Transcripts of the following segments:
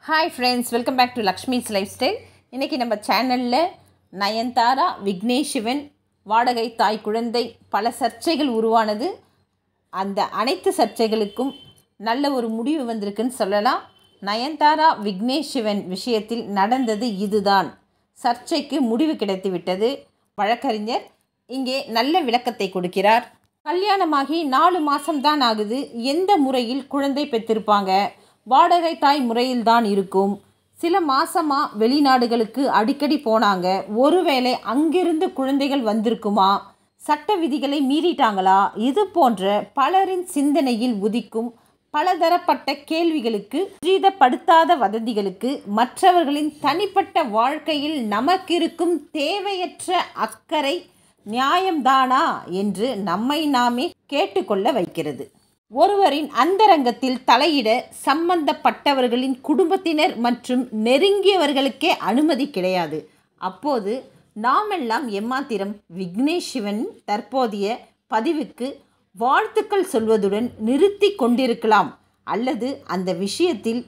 hi friends welcome back to Lakshmi's lifestyle இன்றைக்கி நம்ம சேனலில் நயன்தாரா விக்னேஷ் சிவன் வாடகை தாய் குழந்தை பல சர்ச்சைகள் உருவானது அந்த அனைத்து சர்ச்சைகளுக்கும் நல்ல ஒரு முடிவு வந்திருக்குன்னு சொல்லலாம் நயன்தாரா விக்னேஷ் சிவன் விஷயத்தில் நடந்தது இதுதான் சர்ச்சைக்கு முடிவு கிடைத்து விட்டது வழக்கறிஞர் இங்கே நல்ல விளக்கத்தை கொடுக்கிறார் கல்யாணமாகி நாலு மாதம்தான் ஆகுது எந்த முறையில் குழந்தை பெற்றிருப்பாங்க வாடகை தாய் முறையில்தான் இருக்கும் சில மாசமாக வெளிநாடுகளுக்கு அடிக்கடி போனாங்க ஒருவேளை அங்கிருந்து குழந்தைகள் வந்திருக்குமா சட்ட விதிகளை மீறிட்டாங்களா இது போன்ற பலரின் சிந்தனையில் உதிக்கும் பலதரப்பட்ட கேள்விகளுக்கு துரிதப்படுத்தாத வதந்திகளுக்கு மற்றவர்களின் தனிப்பட்ட வாழ்க்கையில் நமக்கிருக்கும் தேவையற்ற அக்கறை நியாயம்தானா என்று நம்மை நாமே கேட்டுக்கொள்ள வைக்கிறது ஒருவரின் அந்தரங்கத்தில் தலையிட சம்பந்தப்பட்டவர்களின் குடும்பத்தினர் மற்றும் நெருங்கியவர்களுக்கே அனுமதி கிடையாது அப்போது நாமெல்லாம் எம்மாத்திரம் விக்னேஷ் சிவன் தற்போதைய பதிவுக்கு வாழ்த்துக்கள் சொல்வதுடன் நிறுத்தி கொண்டிருக்கலாம் அல்லது அந்த விஷயத்தில்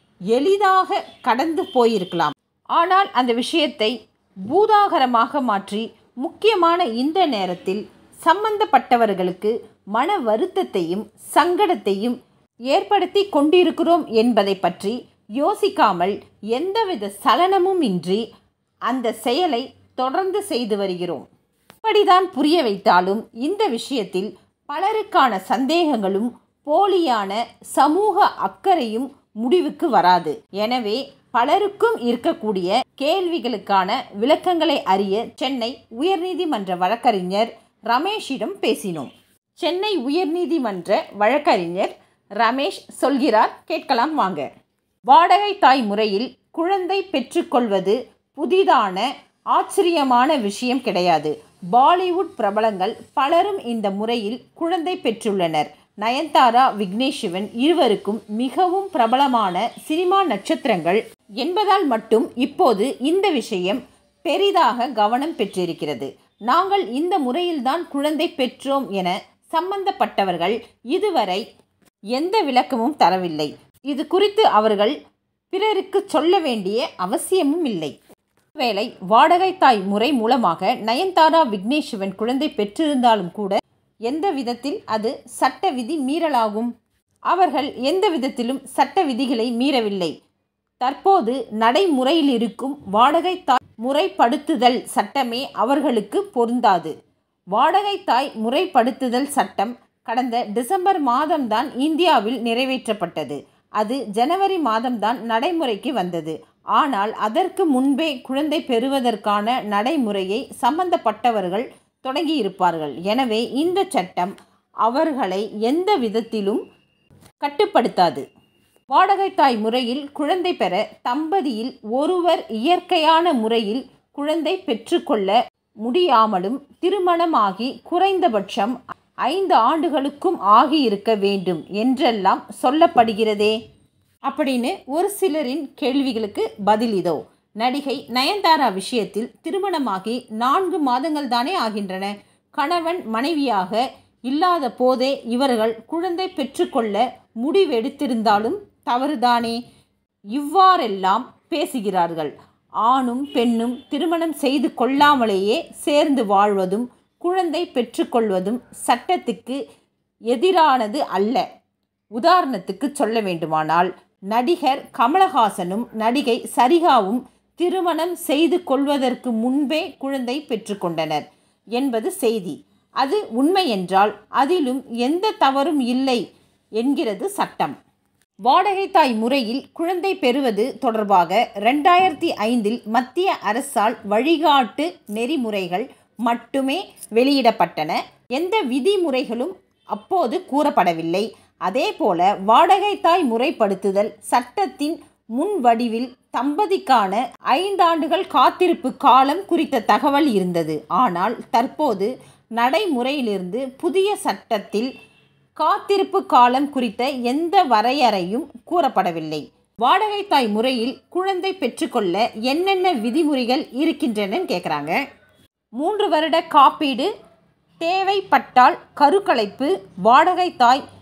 எளிதாக கடந்து போயிருக்கலாம் ஆனால் அந்த விஷயத்தை பூதாகரமாக மாற்றி முக்கியமான இந்த நேரத்தில் சம்பந்தப்பட்டவர்களுக்கு மன வருத்தத்தையும் சங்கடத்தையும் ஏற்படுத்தி கொண்டிருக்கிறோம் என்பதை பற்றி யோசிக்காமல் எந்தவித சலனமும் இன்றி அந்த செயலை தொடர்ந்து செய்து வருகிறோம் இப்படிதான் புரிய வைத்தாலும் இந்த விஷயத்தில் பலருக்கான சந்தேகங்களும் போலியான சமூக அக்கறையும் முடிவுக்கு வராது எனவே பலருக்கும் இருக்கக்கூடிய கேள்விகளுக்கான விளக்கங்களை அறிய சென்னை உயர்நீதிமன்ற வழக்கறிஞர் ரமேஷிடம் பேசினோம் சென்னை உயர்நீதிமன்ற வழக்கறிஞர் ரமேஷ் சொல்கிறார் கேட்கலாம் வாங்க வாடகை தாய் முறையில் குழந்தை பெற்றுக்கொள்வது புதிதான ஆச்சரியமான விஷயம் கிடையாது பாலிவுட் பிரபலங்கள் பலரும் இந்த முறையில் குழந்தை பெற்றுள்ளனர் நயன்தாரா விக்னேஷ் சிவன் இருவருக்கும் மிகவும் பிரபலமான சினிமா நட்சத்திரங்கள் என்பதால் மட்டும் இப்போது இந்த விஷயம் பெரிதாக கவனம் பெற்றிருக்கிறது நாங்கள் இந்த முறையில்தான் குழந்தை பெற்றோம் என சம்பந்தப்பட்டவர்கள் இதுவரை எந்த விளக்கமும் தரவில்லை இது குறித்து அவர்கள் பிறருக்கு சொல்ல வேண்டிய அவசியமும் இல்லை வேளை வாடகை தாய் முறை மூலமாக நயன்தாரா விக்னேஷ் சிவன் குழந்தை பெற்றிருந்தாலும் கூட எந்த விதத்தில் அது சட்ட விதி மீறலாகும் அவர்கள் எந்த விதத்திலும் சட்ட விதிகளை மீறவில்லை தற்போது நடைமுறையில் இருக்கும் வாடகை தாய் முறைப்படுத்துதல் சட்டமே அவர்களுக்கு பொருந்தாது வாடகை தாய் முறைப்படுத்துதல் சட்டம் கடந்த டிசம்பர் மாதம்தான் இந்தியாவில் நிறைவேற்றப்பட்டது அது ஜனவரி மாதம்தான் நடைமுறைக்கு வந்தது ஆனால் அதற்கு முன்பே குழந்தை பெறுவதற்கான நடைமுறையை சம்பந்தப்பட்டவர்கள் தொடங்கியிருப்பார்கள் எனவே இந்த சட்டம் அவர்களை எந்த விதத்திலும் கட்டுப்படுத்தாது வாடகை தாய் முறையில் குழந்தை பெற தம்பதியில் ஒருவர் இயற்கையான முறையில் குழந்தை பெற்றுக்கொள்ள முடியாமலும் திருமணமாகி குறைந்தபட்சம் ஐந்து ஆண்டுகளுக்கும் ஆகியிருக்க வேண்டும் என்றெல்லாம் சொல்லப்படுகிறதே அப்படின்னு ஒரு சிலரின் கேள்விகளுக்கு பதில் இதோ நடிகை நயன்தாரா விஷயத்தில் திருமணமாகி நான்கு மாதங்கள் தானே ஆகின்றன கணவன் மனைவியாக இல்லாத போதே இவர்கள் குழந்தை பெற்றுக்கொள்ள முடிவெடுத்திருந்தாலும் தவறுதானே இவ்வாறெல்லாம் பேசுகிறார்கள் ஆணும் பெண்ணும் திருமணம் செய்து கொள்ளாமலேயே சேர்ந்து வாழ்வதும் குழந்தை பெற்றுக்கொள்வதும் சட்டத்துக்கு எதிரானது அல்ல உதாரணத்துக்கு சொல்ல வேண்டுமானால் நடிகர் கமலஹாசனும் நடிகை சரிகாவும் திருமணம் செய்து கொள்வதற்கு முன்பே குழந்தை பெற்றுக்கொண்டனர் என்பது செய்தி அது உண்மை என்றால் அதிலும் எந்த தவறும் இல்லை என்கிறது சட்டம் வாடகை தாய் முறையில் குழந்தை பெறுவது தொடர்பாக ரெண்டாயிரத்தி ஐந்தில் மத்திய அரசால் வழிகாட்டு நெறிமுறைகள் மட்டுமே வெளியிடப்பட்டன எந்த விதிமுறைகளும் அப்போது கூறப்படவில்லை அதேபோல வாடகை தாய் முறைப்படுத்துதல் சட்டத்தின் முன் வடிவில் தம்பதிக்கான ஐந்தாண்டுகள் காத்திருப்பு காலம் குறித்த தகவல் இருந்தது ஆனால் தற்போது நடைமுறையிலிருந்து புதிய சட்டத்தில் காத்திருப்பு காலம் குறித்த எந்த வரையறையும் கூறப்படவில்லை வாடகை தாய் முறையில் குழந்தை பெற்றுக்கொள்ள என்னென்ன விதிமுறைகள் இருக்கின்றன கேட்குறாங்க மூன்று வருட காப்பீடு தேவைப்பட்டால் கருக்கலைப்பு வாடகை தாய்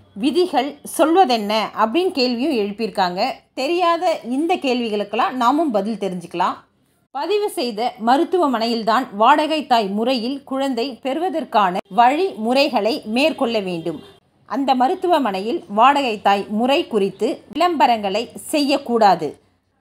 விதிகள் சொல்வதென்ன அப்படின்னு கேள்வியும் எழுப்பியிருக்காங்க தெரியாத இந்த கேள்விகளுக்கெல்லாம் நாமும் பதில் தெரிஞ்சுக்கலாம் பதிவு செய்த மருத்துவமனையில்தான் வாடகை தாய் முறையில் குழந்தை பெறுவதற்கான வழிமுறைகளை மேற்கொள்ள வேண்டும் அந்த மருத்துவமனையில் வாடகை தாய் முறை குறித்து விளம்பரங்களை செய்யக்கூடாது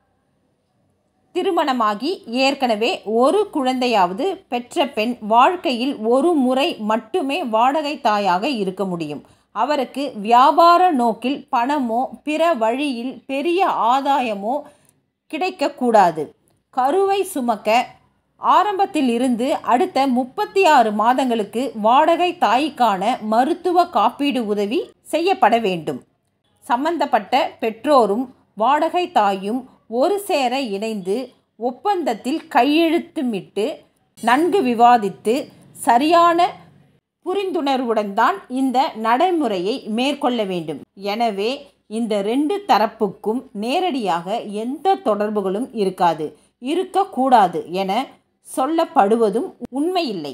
திருமணமாகி ஏற்கனவே ஒரு குழந்தையாவது பெற்ற பெண் வாழ்க்கையில் ஒரு முறை மட்டுமே வாடகை தாயாக இருக்க முடியும் அவருக்கு வியாபார நோக்கில் பணமோ பிற வழியில் பெரிய ஆதாயமோ கிடைக்கக்கூடாது கருவை சுமக்க ஆரம்பத்தில் இருந்து அடுத்த முப்பத்தி ஆறு மாதங்களுக்கு வாடகை தாய்க்கான மருத்துவ காப்பீடு உதவி செய்யப்பட வேண்டும் சம்பந்தப்பட்ட பெற்றோரும் வாடகை தாயும் ஒரு சேர இணைந்து ஒப்பந்தத்தில் கையெழுத்துமிட்டு நன்கு விவாதித்து சரியான புரிந்துணர்வுடன் தான் இந்த நடைமுறையை மேற்கொள்ள வேண்டும் எனவே இந்த ரெண்டு தரப்புக்கும் நேரடியாக எந்த தொடர்புகளும் இருக்காது இருக்கக்கூடாது என சொல்லப்படுவதும் உண்மையில்லை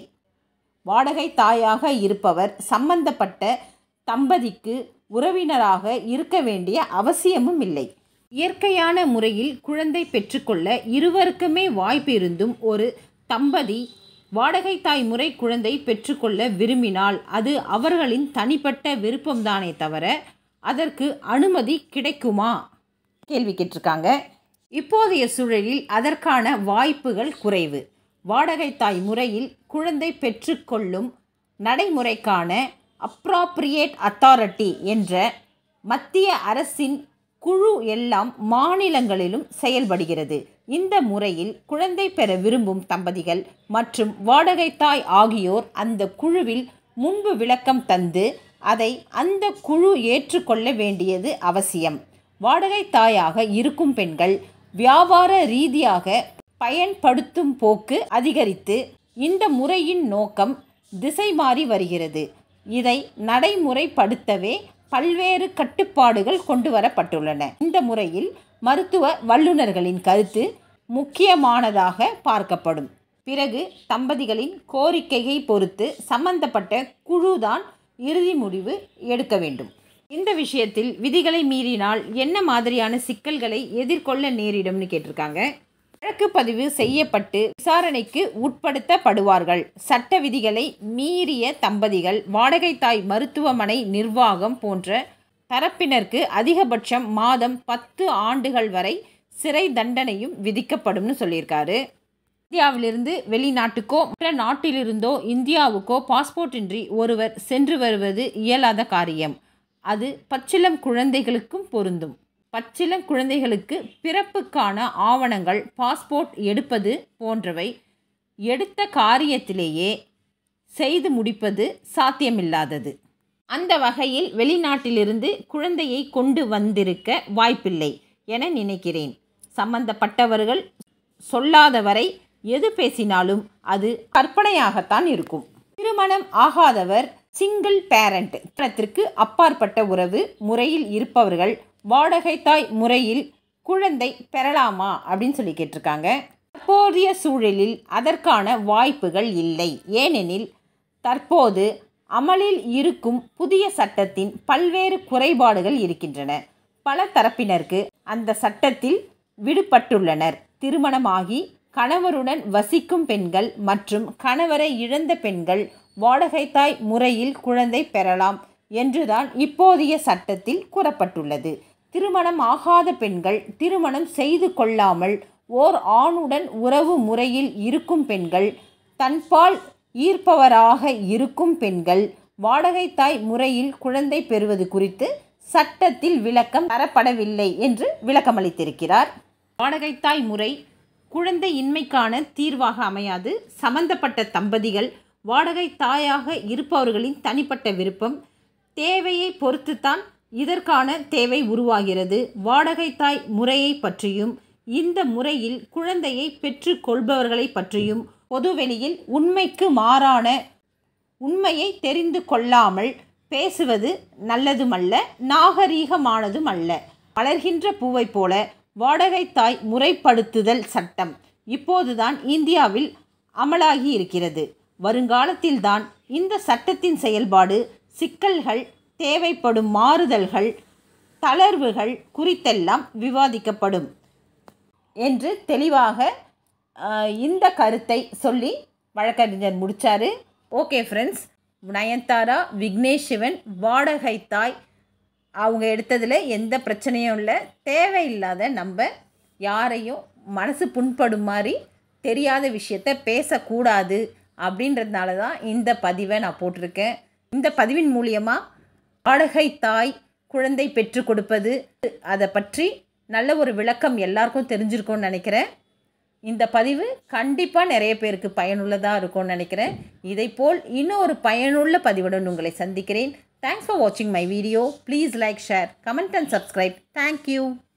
வாடகை தாயாக இருப்பவர் சம்பந்தப்பட்ட தம்பதிக்கு உறவினராக இருக்க வேண்டிய அவசியமும் இல்லை இயற்கையான முறையில் குழந்தை பெற்றுக்கொள்ள இருவருக்குமே வாய்ப்பு இருந்தும் ஒரு தம்பதி வாடகை தாய் முறை குழந்தை பெற்றுக்கொள்ள விரும்பினால் அது அவர்களின் தனிப்பட்ட விருப்பம்தானே தவிர அதற்கு அனுமதி கிடைக்குமா கேள்வி கேட்டிருக்காங்க இப்போதைய சூழலில் அதற்கான வாய்ப்புகள் குறைவு வாடகை தாய் முறையில் குழந்தை பெற்றுக்கொள்ளும் நடைமுறைக்கான அப்ராப்ரியேட் அத்தாரிட்டி என்ற மத்திய அரசின் குழு எல்லாம் மாநிலங்களிலும் செயல்படுகிறது இந்த முறையில் குழந்தை பெற விரும்பும் தம்பதிகள் மற்றும் வாடகை தாய் ஆகியோர் அந்த குழுவில் முன்பு விளக்கம் தந்து அதை அந்த குழு ஏற்றுக்கொள்ள வேண்டியது அவசியம் வாடகை தாயாக இருக்கும் பெண்கள் வியாபார ரீதியாக பயன்படுத்தும் போக்கு அதிகரித்து இந்த முறையின் நோக்கம் திசை மாறி வருகிறது இதை நடைமுறைப்படுத்தவே பல்வேறு கட்டுப்பாடுகள் கொண்டு வரப்பட்டுள்ளன இந்த முறையில் மருத்துவ வல்லுநர்களின் கருத்து முக்கியமானதாக பார்க்கப்படும் பிறகு தம்பதிகளின் கோரிக்கையை பொறுத்து சம்பந்தப்பட்ட குழுதான் இறுதி முடிவு எடுக்க வேண்டும் இந்த விஷயத்தில் விதிகளை மீறினால் என்ன மாதிரியான சிக்கல்களை எதிர்கொள்ள நேரிடும்னு கேட்டிருக்காங்க வழக்கு பதிவு செய்யப்பட்டு விசாரணைக்கு உட்படுத்தப்படுவார்கள் சட்ட விதிகளை மீறிய தம்பதிகள் வாடகை தாய் மருத்துவமனை நிர்வாகம் போன்ற தரப்பினருக்கு அதிகபட்சம் மாதம் பத்து ஆண்டுகள் வரை சிறை தண்டனையும் விதிக்கப்படும்னு சொல்லியிருக்காரு இந்தியாவிலிருந்து வெளிநாட்டுக்கோ மற்ற நாட்டிலிருந்தோ இந்தியாவுக்கோ பாஸ்போர்ட் இன்றி ஒருவர் சென்று வருவது இயலாத காரியம் அது பச்சிளம் குழந்தைகளுக்கும் பொருந்தும் பச்சிளம் குழந்தைகளுக்கு பிறப்புக்கான ஆவணங்கள் பாஸ்போர்ட் எடுப்பது போன்றவை எடுத்த காரியத்திலேயே செய்து முடிப்பது சாத்தியமில்லாதது அந்த வகையில் வெளிநாட்டிலிருந்து குழந்தையை கொண்டு வந்திருக்க வாய்ப்பில்லை என நினைக்கிறேன் சம்பந்தப்பட்டவர்கள் சொல்லாதவரை எது பேசினாலும் அது கற்பனையாகத்தான் இருக்கும் திருமணம் ஆகாதவர் சிங்கிள் பேரண்ட் திருமணத்திற்கு அப்பாற்பட்ட உறவு முறையில் இருப்பவர்கள் வாடகை தாய் முறையில் குழந்தை பெறலாமா அப்படின்னு சொல்லி கேட்டிருக்காங்க தற்போதைய சூழலில் அதற்கான வாய்ப்புகள் இல்லை ஏனெனில் தற்போது அமலில் இருக்கும் புதிய சட்டத்தின் பல்வேறு குறைபாடுகள் இருக்கின்றன பல தரப்பினருக்கு அந்த சட்டத்தில் விடுபட்டுள்ளனர் திருமணமாகி கணவருடன் வசிக்கும் பெண்கள் மற்றும் கணவரை இழந்த பெண்கள் வாடகைத்தாய் முறையில் குழந்தை பெறலாம் என்றுதான் இப்போதைய சட்டத்தில் கூறப்பட்டுள்ளது திருமணம் ஆகாத பெண்கள் திருமணம் செய்து கொள்ளாமல் ஓர் ஆணுடன் உறவு முறையில் இருக்கும் பெண்கள் தன்பால் ஈர்ப்பவராக இருக்கும் பெண்கள் வாடகைத்தாய் முறையில் குழந்தை பெறுவது குறித்து சட்டத்தில் விளக்கம் தரப்படவில்லை என்று விளக்கமளித்திருக்கிறார் வாடகைத்தாய் முறை குழந்தை இன்மைக்கான தீர்வாக அமையாது சம்பந்தப்பட்ட தம்பதிகள் வாடகை தாயாக இருப்பவர்களின் தனிப்பட்ட விருப்பம் தேவையை பொறுத்துத்தான் இதற்கான தேவை உருவாகிறது வாடகை தாய் முறையை பற்றியும் இந்த முறையில் குழந்தையை பெற்றுக் கொள்பவர்களை பற்றியும் பொதுவெளியில் உண்மைக்கு மாறான உண்மையை தெரிந்து கொள்ளாமல் பேசுவது நல்லதுமல்ல நாகரீகமானதும் அல்ல வளர்கின்ற பூவைப் போல வாடகை தாய் முறைப்படுத்துதல் சட்டம் இப்போதுதான் இந்தியாவில் அமலாகி இருக்கிறது வருங்காலத்தில்தான் இந்த சட்டத்தின் செயல்பாடு சிக்கல்கள் தேவைப்படும் மாறுதல்கள் தளர்வுகள் குறித்தெல்லாம் விவாதிக்கப்படும் என்று தெளிவாக ஆஹ், இந்த கருத்தை சொல்லி வழக்கறிஞர் முடித்தார் ஓகே ஃப்ரெண்ட்ஸ் நயன்தாரா விக்னேஷ் சிவன் வாடகை தாய் அவங்க எடுத்ததில் எந்த பிரச்சனையும் இல்லை தேவையில்லாத நம்ம யாரையும் மனசு புண்படும் மாதிரி தெரியாத விஷயத்த பேசக்கூடாது அப்படின்றதுனால தான் இந்த பதிவை நான் போட்டிருக்கேன் இந்த பதிவின் மூலியமாக வாடகை தாய் குழந்தை பெற்று கொடுப்பது அதை பற்றி நல்ல ஒரு விளக்கம் எல்லாருக்கும் தெரிஞ்சிருக்கும்னு நினைக்கிறேன் இந்த பதிவு கண்டிப்பாக நிறைய பேருக்கு பயனுள்ளதாக இருக்கும்னு நினைக்கிறேன் இதைப்போல் இன்னொரு பயனுள்ள பதிவுடன் உங்களை சந்திக்கிறேன் தேங்க்ஸ் ஃபார் வாட்சிங் my video please like share comment and subscribe thank you